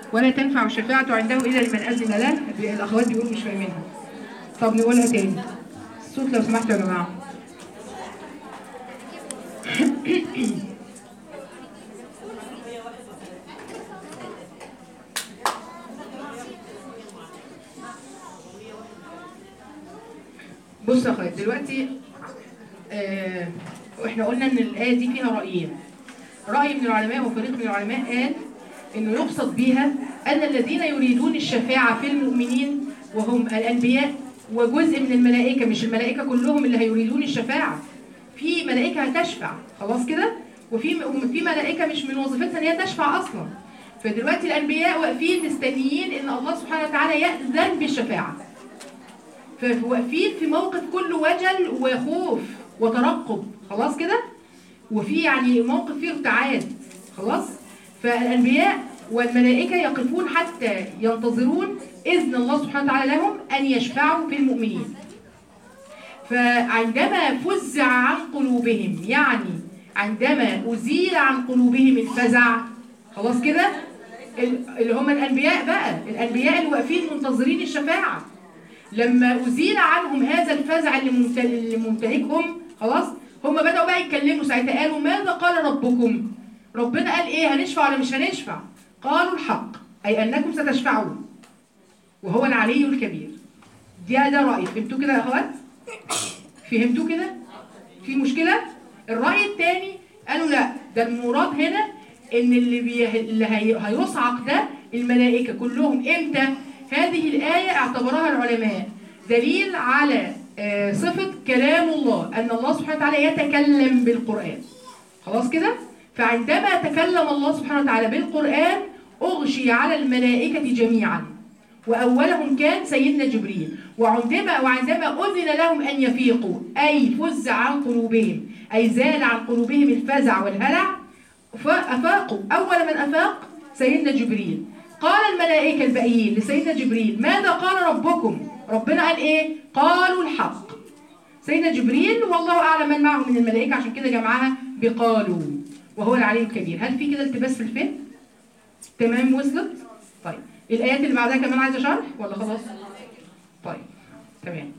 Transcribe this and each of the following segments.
ولا تنفع الشفاعة عنده إلا لمن أذن له الأخوات بيقولوا مش فاهمينها طب نقولها تاني الصوت لو سمحتوا يا جماعة بص يا اخوات دلوقتي آه احنا قلنا ان الايه دي فيها رايين راي من العلماء وفريق من العلماء قال انه يقصد بها ان الذين يريدون الشفاعه في المؤمنين وهم الانبياء وجزء من الملائكه مش الملائكه كلهم اللي هيريدون الشفاعه في ملائكه هتشفع خلاص كده وفي في ملائكه مش من وظيفتها ان هي تشفع اصلا فدلوقتي الانبياء واقفين مستنيين ان الله سبحانه وتعالى ياذن بالشفاعه فواقفين في موقف كله وجل وخوف وترقب خلاص كده وفي يعني موقف فيه ارتعاد خلاص فالانبياء والملائكه يقفون حتى ينتظرون اذن الله سبحانه وتعالى لهم ان يشفعوا في المؤمنين فعندما فزع عن قلوبهم يعني عندما ازيل عن قلوبهم الفزع خلاص كده اللي هم الانبياء بقى الانبياء اللي واقفين منتظرين الشفاعه لما أزيل عنهم هذا الفزع اللي ممت- اللي ممتلكهم خلاص هم بدأوا بقى يتكلموا ساعتها قالوا ماذا قال ربكم ربنا قال ايه هنشفع ولا مش هنشفع قالوا الحق أي أنكم ستشفعون وهو العلي الكبير ده ده رأي فهمتوا كده يا أخوات فهمتوا كده في مشكلة الرأي الثاني قالوا لا ده المراد هنا ان اللي, بي... اللي هي... هيصعق ده الملائكة كلهم امتى هذه الآية اعتبرها العلماء دليل على آه، صفة كلام الله أن الله سبحانه وتعالى يتكلم بالقرآن خلاص كده فعندما تكلم الله سبحانه وتعالى بالقرآن أغشي على الملائكة جميعا وأولهم كان سيدنا جبريل وعندما وعندما أذن لهم أن يفيقوا أي فز عن قلوبهم أي زال عن قلوبهم الفزع والهلع فأفاقوا أول من أفاق سيدنا جبريل قال الملائكة الباقيين لسيدنا جبريل ماذا قال ربكم ربنا قال إيه قالوا الحق سيدنا جبريل والله أعلم من معه من الملائكة عشان كده جمعها بقالوا وهو العلي الكبير هل في كده التباس في الفهم تمام وصلت طيب الآيات اللي بعدها كمان عايزة شرح ولا خلاص طيب تمام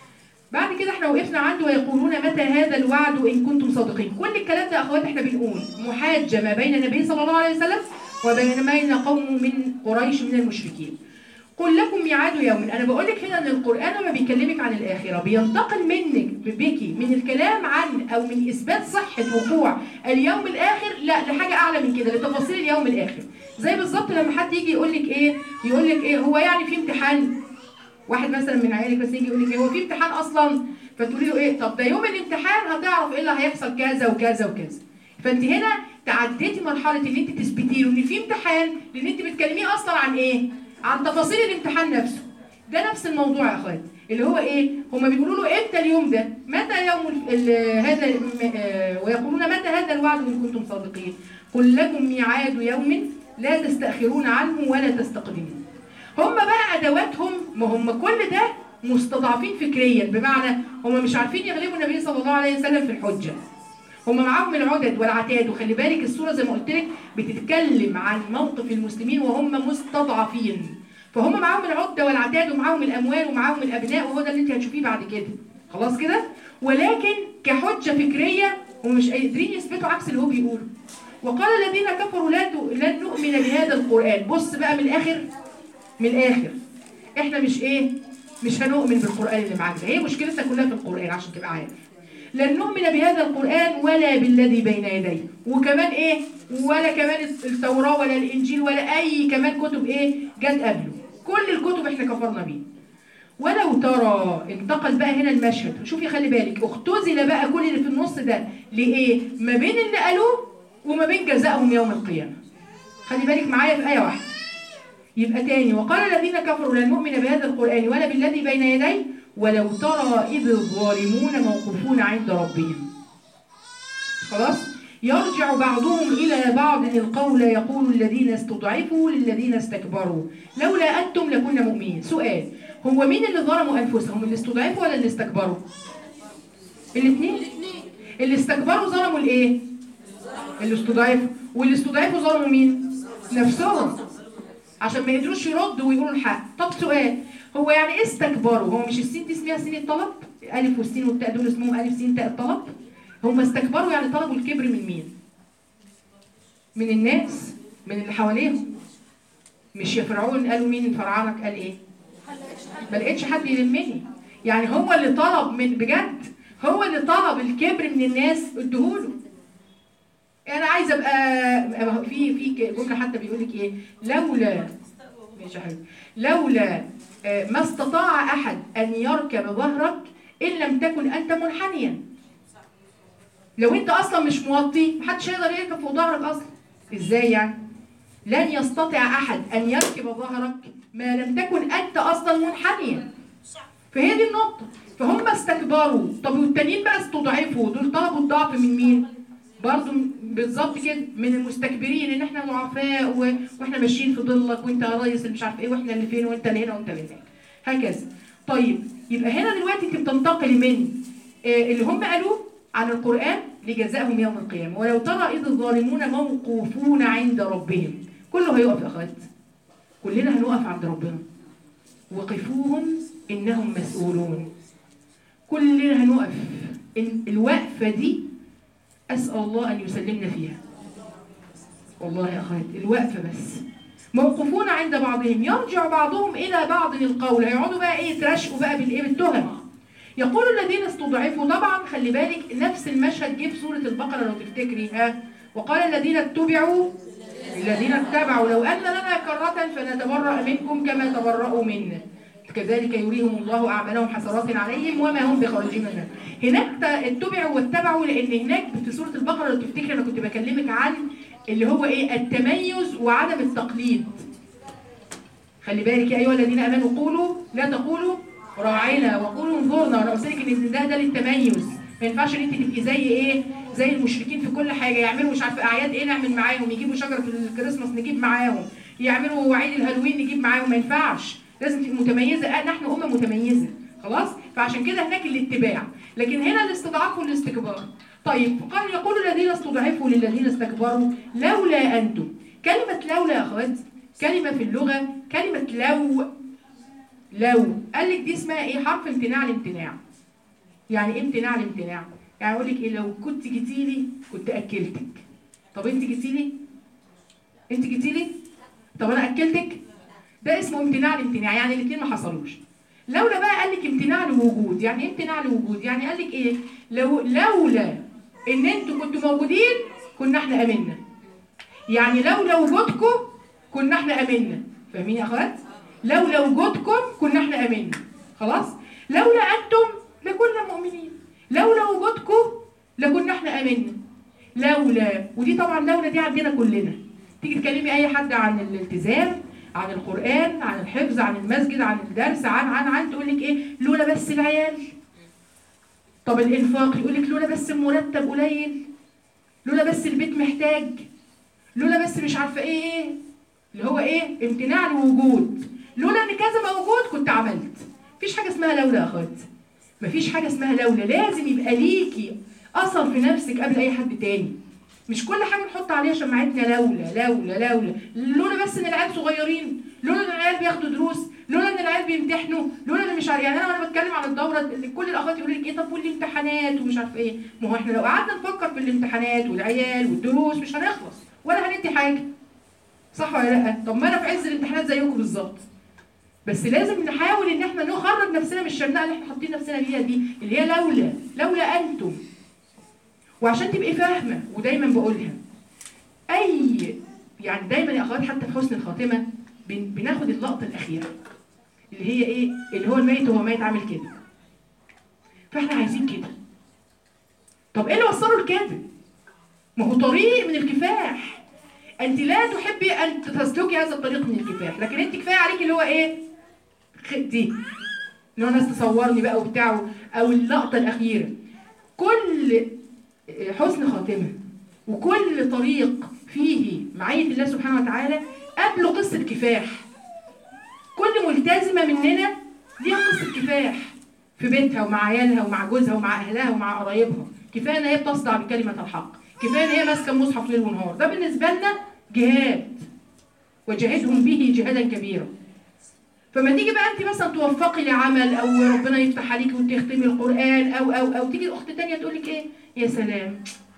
بعد كده احنا وقفنا عنده ويقولون متى هذا الوعد ان كنتم صادقين كل الكلام ده يا اخوات احنا بنقول محاجه ما بين النبي صلى الله عليه وسلم وبين بين قوم من قريش من المشركين قل لكم ميعاد يوم انا بقول لك هنا ان القران لما بيكلمك عن الاخره بينتقل منك بك من الكلام عن او من اثبات صحه وقوع اليوم الاخر لا لحاجه اعلى من كده لتفاصيل اليوم الاخر زي بالظبط لما حد يجي يقول لك ايه يقول لك ايه هو يعني في امتحان واحد مثلا من عيالك بس يجي يقول لك هو في امتحان اصلا فتقولي له ايه طب ده يوم الامتحان هتعرف ايه اللي هيحصل كذا وكذا وكذا فانت هنا تعديتي مرحله ان انت تثبتي له ان في امتحان لان انت بتكلميه اصلا عن ايه عن تفاصيل الامتحان نفسه ده نفس الموضوع يا اخوات اللي هو ايه هما بيقولوا له امتى اليوم ده متى يوم ال- ال- هذا م- آه، ويقولون متى هذا الوعد ان كنتم صادقين قل لكم ميعاد يوم لا تستأخرون عنه ولا تستقدمون هم بقى ادواتهم ما هم كل ده مستضعفين فكريا بمعنى هم مش عارفين يغلبوا النبي صلى الله عليه وسلم في الحجه هم معاهم العدد والعتاد وخلي بالك السوره زي ما قلت لك بتتكلم عن موقف المسلمين وهم مستضعفين فهم معاهم العده والعتاد ومعاهم الاموال ومعاهم الابناء وهو ده اللي انت هتشوفيه بعد كده خلاص كده ولكن كحجه فكريه هم مش قادرين يثبتوا عكس اللي هو بيقوله وقال الذين كفروا لا ت- لن نؤمن بهذا القران بص بقى من الاخر من الاخر احنا مش ايه مش هنؤمن بالقران اللي معاك ده هي مشكلتنا كلها في القران عشان تبقى عارف لن نؤمن بهذا القران ولا بالذي بين يديه وكمان ايه ولا كمان التوراه ولا الانجيل ولا اي كمان كتب ايه جت قبله كل الكتب احنا كفرنا بيه ولو ترى انتقل بقى هنا المشهد شوفي خلي بالك اختزل بقى كل اللي في النص ده لايه ما بين اللي قالوه وما بين جزائهم يوم القيامه خلي بالك معايا في ايه واحده يبقى تاني وقال الذين كفروا لن نؤمن بهذا القرآن ولا بالذي بين يديه ولو ترى إذ الظالمون موقوفون عند ربهم خلاص يرجع بعضهم إلى بعض القول يقول الذين استضعفوا للذين استكبروا لولا أنتم لكنا مؤمنين سؤال هو مين اللي ظلموا أنفسهم اللي استضعفوا ولا اللي استكبروا الاثنين اللي استكبروا ظلموا الايه اللي استضعفوا واللي استضعفوا ظلموا مين نفسهم عشان ما يقدروش يردوا ويقولوا الحق طب سؤال هو يعني ايه استكبروا هو مش السين دي اسمها سين الطلب الف والسين والتاء دول اسمهم الف سين تاء الطلب هم استكبروا يعني طلبوا الكبر من مين من الناس من اللي حواليهم مش يا فرعون قالوا مين فرعونك قال ايه ما لقيتش حد يلمني يعني هو اللي طلب من بجد هو اللي طلب الكبر من الناس اديهوله انا عايزه ابقى في في جمله حتى بيقول لك ايه لولا ماشي يا حبيبي لولا آه، ما استطاع احد ان يركب ظهرك ان لم تكن انت منحنيا لو انت اصلا مش موطي محدش هيقدر يركب فوق ظهرك اصلا ازاي يعني لن يستطيع احد ان يركب ظهرك ما لم تكن انت اصلا منحنيا فهي دي النقطه فهم استكبروا طب والتانيين بقى استضعفوا دول طلبوا الضعف من مين برضه بالظبط كده من المستكبرين ان احنا ضعفاء و... واحنا ماشيين في ظلك وانت يا ريس اللي مش عارف ايه واحنا اللي فين وانت اللي هنا وانت اللي هناك هكذا طيب يبقى هنا دلوقتي انت بتنتقلي من آه، اللي هم قالوه عن القران لجزائهم يوم القيامه ولو ترى اذ الظالمون موقوفون عند ربهم كله هيقف يا اخوات كلنا هنقف عند ربنا وقفوهم انهم مسؤولون كلنا هنقف إن الوقفه دي أسأل الله أن يسلمنا فيها والله يا أخوات الوقفة بس موقوفون عند بعضهم يرجع بعضهم إلى بعض القول هيقعدوا بقى إيه يترشقوا بقى بالإيه بالتهم يقول الذين استضعفوا طبعا خلي بالك نفس المشهد جه في سورة البقرة لو تفتكري ها وقال الذين اتبعوا الذين اتبعوا لو أن لنا كرة فنتبرأ منكم كما تبرأوا منا كذلك يريهم الله أعمالهم حسرات عليهم وما هم بخارجين منها هناك ت- اتبعوا واتبعوا لأن هناك في سورة البقرة لو تفتكري أنا كنت بكلمك عن اللي هو إيه التميز وعدم التقليد خلي بالك يا أيها الذين آمنوا قولوا لا تقولوا راعينا وقولوا انظرنا وأنا قلت لك إن ده ده للتميز ما ينفعش ان انت تبقي زي ايه زي المشركين في كل حاجه يعملوا مش عارفه اعياد ايه نعمل معاهم يجيبوا شجره الكريسماس نجيب معاهم يعملوا عيد الهالوين نجيب معاهم ما ينفعش لازم تبقي متميزه آه نحن امه متميزه خلاص فعشان كده هناك الاتباع لكن هنا الاستضعاف والاستكبار طيب قال يقول الذين استضعفوا للذين استكبروا لولا انتم كلمه لولا يا اخوات كلمه في اللغه كلمه لو لو قال لك دي اسمها ايه حرف امتناع الامتناع يعني ايه امتناع الامتناع يعني اقول لك ايه لو كنت جيتي لي كنت اكلتك طب انت جيتي لي انت جيتي لي طب انا اكلتك ده اسمه امتناع الامتناع يعني الاثنين ما حصلوش لولا بقى قال لك امتناع لوجود يعني ايه امتناع لوجود يعني قال لك ايه لو لولا ان انتوا كنتوا موجودين كنا احنا امنا يعني لولا وجودكم كنا احنا امنا فاهمين يا اخوات لولا وجودكم كنا احنا امنا خلاص لولا انتم لكنا مؤمنين لولا وجودكم لكنا احنا امنا لولا ودي طبعا لولا دي عندنا كلنا تيجي تكلمي اي حد عن الالتزام عن القران عن الحفظ عن المسجد عن الدرس عن عن عن تقول لك ايه لولا بس العيال طب الانفاق يقول لك لولا بس المرتب قليل لولا بس البيت محتاج لولا بس مش عارفه ايه ايه اللي هو ايه امتناع الوجود لولا ان كذا موجود كنت عملت مفيش حاجه اسمها لولا يا اخوات مفيش حاجه اسمها لولا لازم يبقى ليكي اثر في نفسك قبل اي حد تاني مش كل حاجه نحط عليها شماعتنا لولا لولا لولا لولا بس ان العيال صغيرين لولا ان العيال بياخدوا دروس لولا ان العيال بيمتحنوا لولا ان مش عارف يعني انا وانا بتكلم عن الدوره اللي كل الاخوات يقولوا لك ايه طب والامتحانات ومش عارف ايه ما هو احنا لو قعدنا نفكر في الامتحانات والعيال والدروس مش هنخلص ولا هندي حاجه صح ولا لا طب ما انا في عز الامتحانات زيكم بالظبط بس لازم نحاول ان احنا نخرج نفسنا من الشرنقه اللي احنا حاطين نفسنا فيها دي اللي هي لولا لولا انتم وعشان تبقي فاهمه ودايما بقولها اي يعني دايما يا اخوات حتى في حسن الخاتمه بن- بناخد اللقطه الاخيره اللي هي ايه اللي هو الميت وهو ميت عامل كده فاحنا عايزين كده طب ايه اللي وصله لكده ما هو طريق من الكفاح انت لا تحبي ان تسلكي هذا الطريق من الكفاح لكن انت كفايه عليك اللي هو ايه خ- دي اللي هو ناس تصورني بقى وبتاع او اللقطه الاخيره كل حسن خاتمه وكل طريق فيه معيه الله سبحانه وتعالى قبله قصه كفاح كل ملتزمه مننا ليها قصه كفاح في بيتها ومع عيالها ومع جوزها ومع اهلها ومع قرايبها كفايه ان هي بتصدع بكلمه الحق كفايه ان هي ماسكه المصحف ليل ونهار ده بالنسبه لنا جهاد وجاهدهم به جهادا كبيرا فما تيجي بقى انت مثلا توفقي لعمل او ربنا يفتح عليكي وتختمي القران او او او تيجي اخت تانية تقول لك ايه يا سلام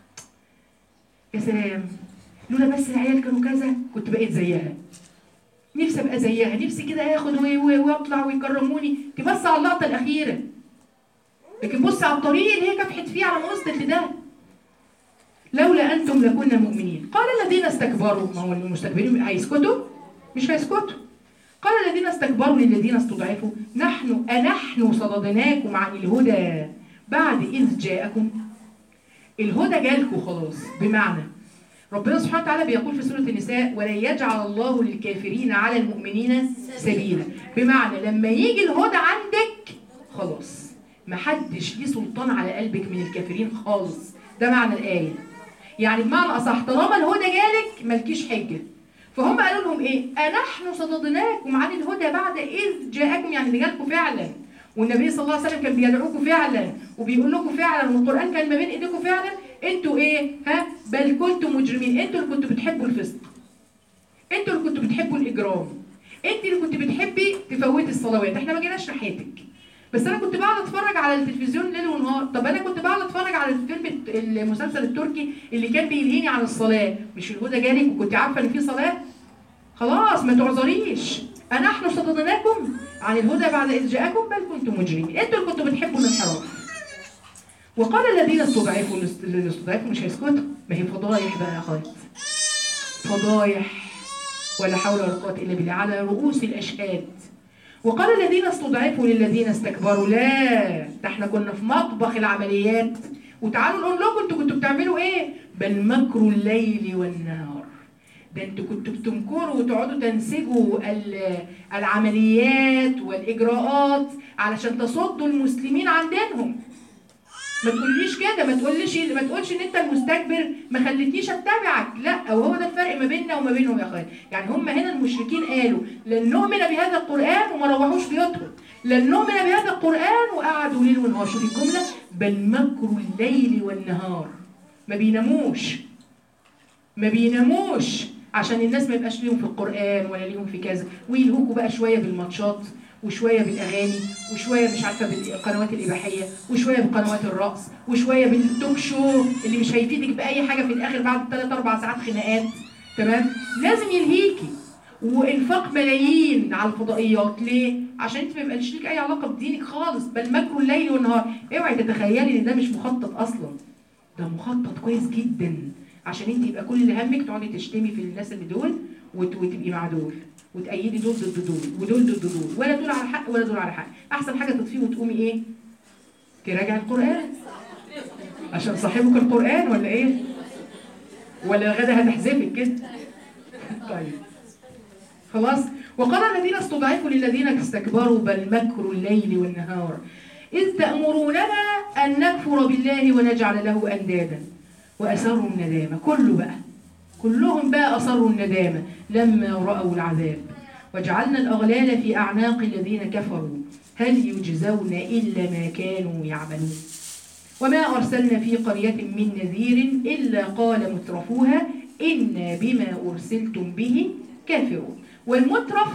يا سلام لولا بس العيال كانوا كذا كنت بقيت زيها نفسي ابقى زيها نفسي كده اخد و- و- واطلع ويكرموني تبص على اللقطه الاخيره لكن بص على الطريق اللي هي كافحت فيه على ما وصلت لده لولا انتم لكنا مؤمنين قال الذين استكبروا ما هو المستكبرين هيسكتوا مش هيسكتوا قال الذين استكبروا للذين استضعفوا نحن أنحن صددناكم عن الهدى بعد إذ جاءكم الهدى جالكم خلاص بمعنى ربنا سبحانه وتعالى بيقول في سورة النساء ولن يجعل الله للكافرين على المؤمنين سبيلا بمعنى لما يجي الهدى عندك خلاص محدش ليه سلطان على قلبك من الكافرين خالص ده معنى الآية يعني بمعنى أصح طالما الهدى جالك مالكيش حجة فهم قالوا لهم ايه أنحن صددناكم عن الهدى بعد إذ جاءكم يعني اللي جالكم فعلا والنبي صلى الله عليه وسلم كان بيدعوكم فعلا وبيقول لكم فعلا والقرآن كان ما بين ايديكم فعلا انتوا ايه ها بل كنتم مجرمين انتوا اللي كنتوا بتحبوا الفسق انتوا اللي كنتوا بتحبوا الإجرام انت اللي كنت بتحبي تفوتي الصلوات احنا ما جيناش ناحيتك بس انا كنت بقعد اتفرج على التلفزيون ليل ونهار طب انا كنت بقعد اتفرج على الفيلم الت- المسلسل التركي اللي كان بيلهيني عن الصلاه مش الهدى جالك وكنت عارفه ان في صلاه خلاص ما تعذريش أنحن صددناكم عن الهدى بعد إذ جاءكم بل كنتم مجرمين انتوا اللي كنتوا بتحبوا الانحراف وقال الذين استضعفوا اللي استضعفوا مش هيسكتوا ما هي فضايح بقى يا اخوات فضايح ولا حول ولا قوة إلا بالله على رؤوس الأشهاد وقال الذين استضعفوا للذين استكبروا لا ده احنا كنا في مطبخ العمليات وتعالوا نقول لكم انتوا كنتوا بتعملوا ايه بل مكر الليل والنهار ده انتوا كنتوا بتمكروا وتقعدوا تنسجوا ال- العمليات والإجراءات علشان تصدوا المسلمين عن دينهم ما تقوليش كده ما تقوليش ما تقولش ان انت المستكبر ما خلتنيش اتبعك لا وهو ده الفرق ما بيننا وما بينهم يا اخوان يعني هم هنا المشركين قالوا لن نؤمن بهذا القران وما روحوش بيوتهم لن نؤمن بهذا القران وقعدوا ليل ونهار شوف الجمله بل مكر الليل والنهار ما بيناموش ما بيناموش عشان الناس ما يبقاش ليهم في القرآن ولا ليهم في كذا ويلهوكوا بقى شوية بالماتشات وشوية بالأغاني وشوية مش عارفة بالقنوات الإباحية وشوية بقنوات الرقص وشوية بالتوك شو اللي مش هيفيدك بأي حاجة في الآخر بعد 3 4 ساعات خناقات تمام لازم يلهيكي وانفاق ملايين على الفضائيات ليه؟ عشان انت ما يبقاش ليك اي علاقه بدينك خالص بل مكر الليل والنهار اوعي تتخيلي ان ده مش مخطط اصلا ده مخطط كويس جدا عشان انت يبقى كل همك تقعدي تشتمي في الناس اللي دول وت- وتبقي مع دول وتأيدي دول ضد دول ودول ضد دول ولا دول على حق ولا دول على حق احسن حاجه تطفيه وتقومي ايه تراجع القران عشان صاحبك القران ولا ايه ولا الغدا هتحذفك كده طيب خلاص وقال الذين استضعفوا للذين استكبروا بل مكر الليل والنهار إذ تأمروننا أن نكفر بالله ونجعل له أندادا وأسروا الندامة كله بقى كلهم بقى أصروا الندامة لما رأوا العذاب وجعلنا الأغلال في أعناق الذين كفروا هل يجزون إلا ما كانوا يعملون وما أرسلنا في قرية من نذير إلا قال مترفوها إنا بما أرسلتم به كافرون والمترف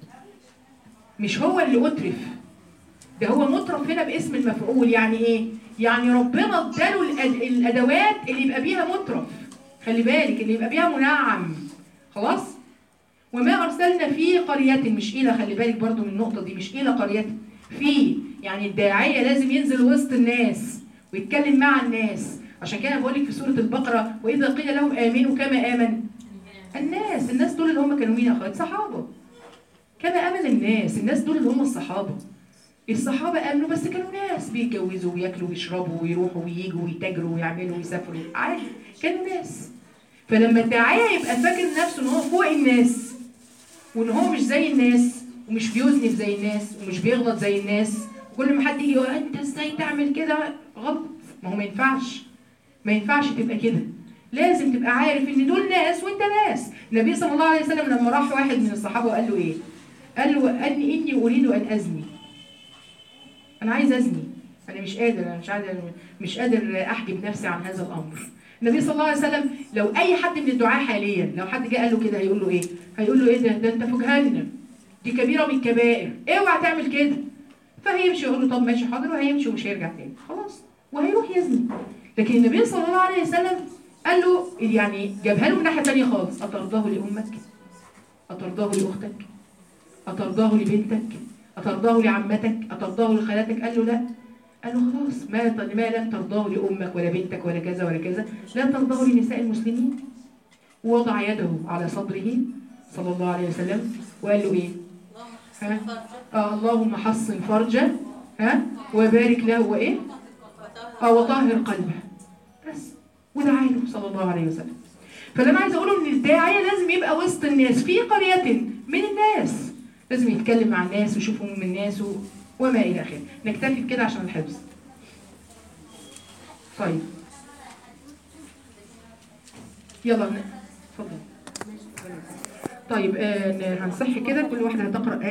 مش هو اللي أترف ده هو مترف هنا باسم المفعول يعني إيه؟ يعني ربنا اداله الأد- الأدوات اللي يبقى بيها مترف خلي بالك اللي يبقى بيها منعم خلاص؟ وما أرسلنا في قرية مش إلى خلي بالك برضو من النقطة دي مش إلى قرية في يعني الداعية لازم ينزل وسط الناس ويتكلم مع الناس عشان كده بقول لك في سورة البقرة وإذا قيل لهم آمنوا كما آمن الناس الناس دول اللي هم كانوا مين يا أخوات صحابة كما آمن الناس الناس دول اللي هم الصحابة الصحابة آمنوا بس كانوا ناس بيتجوزوا وياكلوا ويشربوا ويروحوا وييجوا ويتاجروا ويعملوا ويسافروا عادي كانوا ناس فلما الداعية يبقى فاكر نفسه ان هو فوق الناس وان هو مش زي الناس ومش بيذنب زي الناس ومش بيغلط زي الناس كل ما حد يجي يقول انت ازاي تعمل كده غلط ما هو ما ينفعش ما ينفعش تبقى كده لازم تبقى عارف ان دول ناس وانت ناس النبي صلى الله عليه وسلم لما راح واحد من الصحابه وقال له ايه قال له اني اني اريد ان ازني انا عايز ازني انا مش قادر انا مش قادر مش قادر احجب نفسي عن هذا الامر النبي صلى الله عليه وسلم لو اي حد من الدعاة حاليا لو حد جه قال له كده هيقول له ايه هيقول له ايه ده ده انت في جهنم دي كبيره من الكبائر اوعى تعمل كده فهيمشي يقول له طب ماشي حاضر وهيمشي ومش هيرجع تاني خلاص وهيروح يزني لكن النبي صلى الله عليه وسلم قال له يعني جابها له من ناحيه ثانيه خالص اترضاه لامك اترضاه لاختك اترضاه لبنتك اترضاه لعمتك اترضاه لخالتك قال له لا قال له خلاص ما ما لم ترضاه لامك ولا بنتك ولا كذا ولا كذا لا ترضاه لنساء المسلمين ووضع يده على صدره صلى الله عليه وسلم وقال له ايه ها آه اللهم حصن فرجه ها وبارك له وايه اه وطهر قلبه بس ودعا له صلى الله عليه وسلم فاللي انا عايزه اقوله ان الداعيه لازم يبقى وسط الناس في قريه من الناس لازم يتكلم مع الناس ويشوف هموم الناس و... وما الى اخره نكتفي بكده عشان الحفظ طيب يلا ن- اتفضل طيب آه ن- هنصح كده كل واحده هتقرا